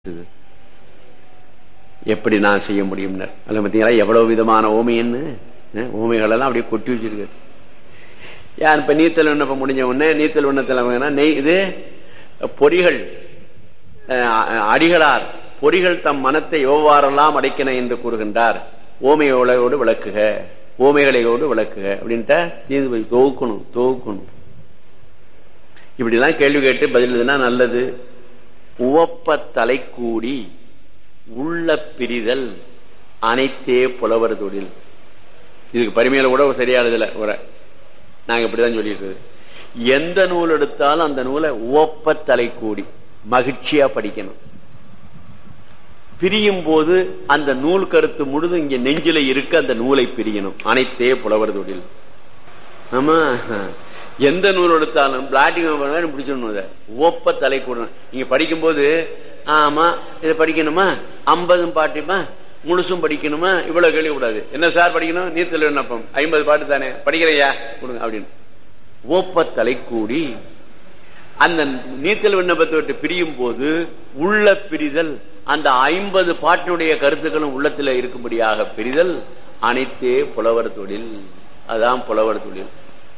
இது. எப்படி நான் செய்ய முடியும்னு அதுல பார்த்தீங்களா எவ்வளவு விதமான ஓமைன்னு அஹ், ஓமைகள் எல்லாம் அப்படியே கொட்டி வச்சிருக்கு யார் இப்ப நீத்தல் விண்ணப்பம் முடிஞ்ச உடனே நீத்தல் விண்ணத்தில் வாங்கினா, நெய் இது பொறிகள் அஹ், அடிகளார் பொறிகள் தம் மனத்தை எவ்வாறெல்லாம் அடைக்கின என்று கூறுகின்றார் ஓமையோடு விளக்குக ஓமைகளையோடு விளக்குக அப்படின்ட்டு நீதிபதி தொகுக்கணும் தொகுக்கணும் இப்படி எல்லாம் கேள்வி கேட்டு பதில் எழுதுனா நல்லது உவப்ப தலைக்கூடி உள்ள பிரிதல் அனைத்தே புலவர் தொழில் இதுக்கு பரிமையில கூட சரியானதில்ல உரை நாங்க இப்படிதான் சொல்லிட்டு எந்த நூல் எடுத்தாலும் அந்த நூலை உவப்ப தலைக்கூடி மகிழ்ச்சியா படிக்கணும் பிரியும் போது அந்த நூல் கருத்து முழுதும் இங்க நெஞ்சில இருக்க அந்த நூலை பிரியணும் அனைத்தே புலவர் தொழில் ஆமா எந்த நூல் எடுத்தாலும் பிளாட்டிங் பிடிச்சிடணும் அதை ஓப்ப தலை கூடணும் நீங்க படிக்கும்போது ஆமா இதை படிக்கணுமா ஐம்பதும் பாட்டுமா முழுசும் படிக்கணுமா இவ்வளவு கேள்வி கூடாது என்ன சார் படிக்கணும் நீர்த்தல் விண்ணப்பம் ஐம்பது பாட்டு தானே படிக்கிறையா கொடுங்க அப்படின்னு ஓப்ப தலை கூடி அந்த நீத்தல் விண்ணப்பத்தை விட்டு பிரியும் போது உள்ள பிரிதல் அந்த ஐம்பது பாட்டினுடைய கருத்துக்களும் உள்ளத்துல இருக்கும்படியாக பிரிதல் அனைத்தே புலவர் தொழில் அதான் புலவர் தொழில்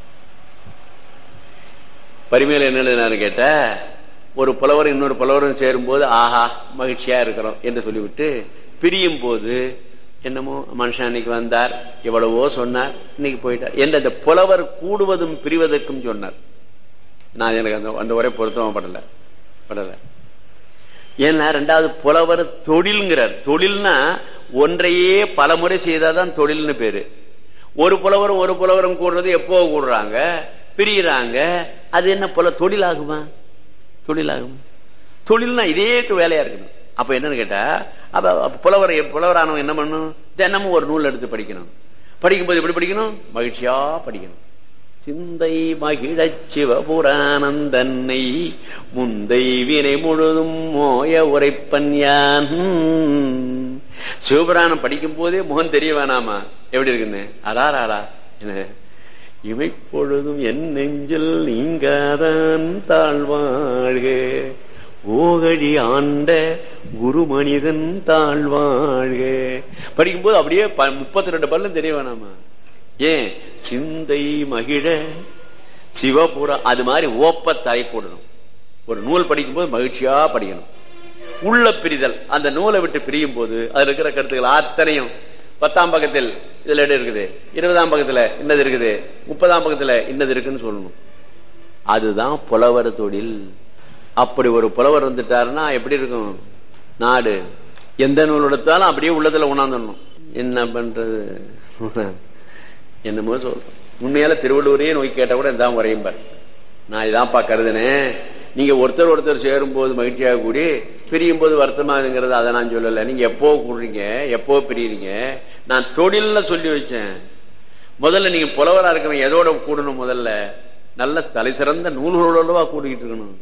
பரிமையில என்ன எழுதினாரு கேட்ட ஒரு புலவர் இன்னொரு புலவரும் சேரும் போது ஆஹா மகிழ்ச்சியா இருக்கிறோம் என்று சொல்லிவிட்டு பிரியும் போது என்னமோ மனுஷன் அன்னைக்கு வந்தார் எவ்வளவோ சொன்னார் இன்னைக்கு போயிட்டார் என்று அந்த புலவர் கூடுவதும் பிரிவதற்கும் சொன்னார் நான் எனக்கு அந்த அந்த உரை பொருத்தமா படல படல ஏன்னா ரெண்டாவது புலவர் தொழில்ங்கிறார் தொழில்னா ஒன்றையே பல முறை செய்தாதான் தொழில்னு பேரு ஒரு புலவரும் ஒரு புலவரும் கூடுறது எப்போ கூடுறாங்க பிரியிறாங்க அது என்ன புல தொழில் ஆகுமா தொழில் ஆகுமா தொழில்னா இதே வேலையா இருக்கணும் அப்ப என்னன்னு கேட்டா அப்ப புலவர் புலவரானவன் என்ன பண்ணணும் தினமும் ஒரு நூல் எடுத்து படிக்கணும் படிக்கும்போது எப்படி படிக்கணும் மகிழ்ச்சியா படிக்கணும் சிந்தை மகிழச் சிவபுரானந்தன்னை முந்தை வினை முழுதும் மோய உரைப்பன் யான் சிவபுராணம் படிக்கும் போதே முகம் தெரிய வேணாமா எப்படி இருக்குன்னு அடாராடா என்ன இமைப்பொழுதும் என் நெஞ்சில் நீங்காதான் தாழ்வாழ்க ஓகழி ஆண்ட குரு மனிதன் தாழ்வாழ்க படிக்கும்போது அப்படியே முப்பத்தி ரெண்டு பல்லும் தெரிய வேணாமா ஏன் சிந்தை மகிழ சிவபுரா அது மாதிரி ஓப்ப தலை போடணும் ஒரு நூல் படிக்கும்போது மகிழ்ச்சியா படிக்கணும் உள்ள பிரிதல் அந்த நூலை விட்டு பிரியும் போது அதுல இருக்கிற கருத்துக்கள் அத்தனையும் பத்தாம் பக்கத்தில் இதுல இடம் இருக்குது இருபதாம் பக்கத்துல இன்னது இருக்குது முப்பதாம் பக்கத்துல இன்னது இருக்குன்னு சொல்லணும் அதுதான் புலவர் தொழில் அப்படி ஒரு புலவர் வந்துட்டாருன்னா எப்படி இருக்கும் நாடு எந்த நூல் எடுத்தாலும் அப்படியே உள்ளத்துல உணர்ந்துடணும் என்ன பண்றது என்னமோ சொல்றோம் உண்மையால திருவள்ளூரையே நோய் கேட்ட கூட இதான் உரையும் பாரு நான் இதான்ப்பா கருதுனேன் நீங்க ஒருத்தர் ஒருத்தர் சேரும் போது மகிழ்ச்சியாக கூடி பிரியும் போது வருத்தமாகுங்கிறது அதை நான் சொல்லல நீங்க எப்போ கூடுறீங்க எப்போ பிரியுறீங்க நான் தொழில்ல சொல்லி வச்சேன் முதல்ல நீங்க புலவரா இருக்கணும் எதோட கூடணும் முதல்ல நல்ல தலை சிறந்த நூல்களோடவா கூடிக்கிட்டு இருக்கணும்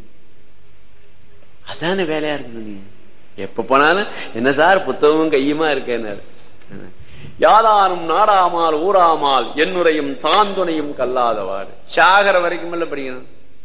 அதான வேலையா இருக்கணும் நீ எப்ப போனாலும் என்ன சார் புத்தகமும் கையுமா இருக்கேன்னாரு யாதாரும் நாடாமால் ஊராமால் என்னுரையும் சாந்துணையும் கல்லாதவாறு சாகர வரைக்கும் இல்ல படிக்கணும்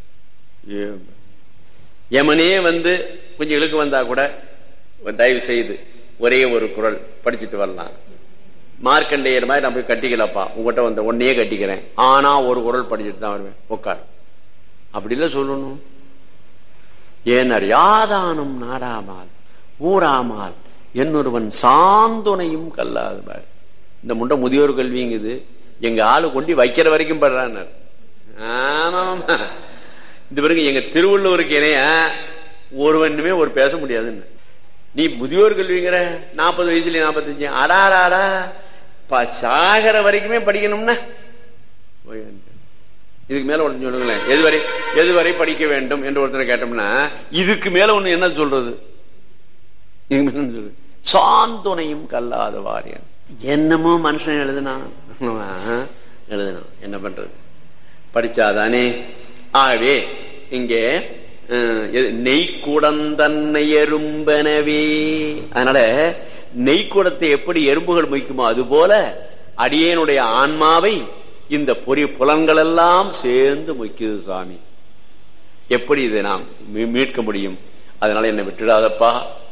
யமனே வந்து கொஞ்சம் இழுக்கு வந்தா கூட தயவு செய்து ஒரே ஒரு குரல் படிச்சுட்டு வரலாம் மார்க்கண்டேயர் மாதிரி நான் போய் கட்டிக்கலப்பா உங்ககிட்ட வந்த ஒன்னையே கட்டிக்கிறேன் ஆனா ஒரு குரல் படிச்சுட்டு தான் வருவேன் உட்கார் அப்படி இல்ல சொல்லணும் ஏனர் யாதானும் நாடாமால் ஊராமால் என்னொருவன் சாந்துணையும் கல்லாது இந்த முண்டை முதியோர் கல்விங்குது எங்க ஆளு கொண்டு வைக்கிற வரைக்கும் படுறான் ஆமா இந்த பிறகு எங்க திருவள்ளுவருக்கு இணைய ஒருவனுமே ஒரு பேச முடியாதுன்னு நீ முதியோர் கல்விங்கிற நாற்பது வயசுல நாற்பத்தஞ்சு அடாடாடா சாகர வரைக்குமே படிக்கணும்னா இதுக்கு மேல ஒன்று சொல்லுங்களேன் எதுவரை எதுவரை படிக்க வேண்டும் என்று ஒருத்தர் கேட்டோம்னா இதுக்கு மேல ஒண்ணு என்ன சொல்றது சாந்துணையும் கல்லாத வாரியன் என்னமோ மனுஷன் எழுதுனா எழுதணும் என்ன பண்றது படிச்சாதானே ஆகவே இங்கே நெய்க்குடந்தன்னை எறும்பனவே அதனால நெய்க்குடத்தை எப்படி எறும்புகள் மொய்க்குமோ அது போல அடியனுடைய ஆன்மாவை இந்த பொறி புலன்கள் எல்லாம் சேர்ந்து மொய்க்குது சுவாமி எப்படி இதை நாம் மீட்க முடியும் அதனால என்னை விட்டுடாதப்பா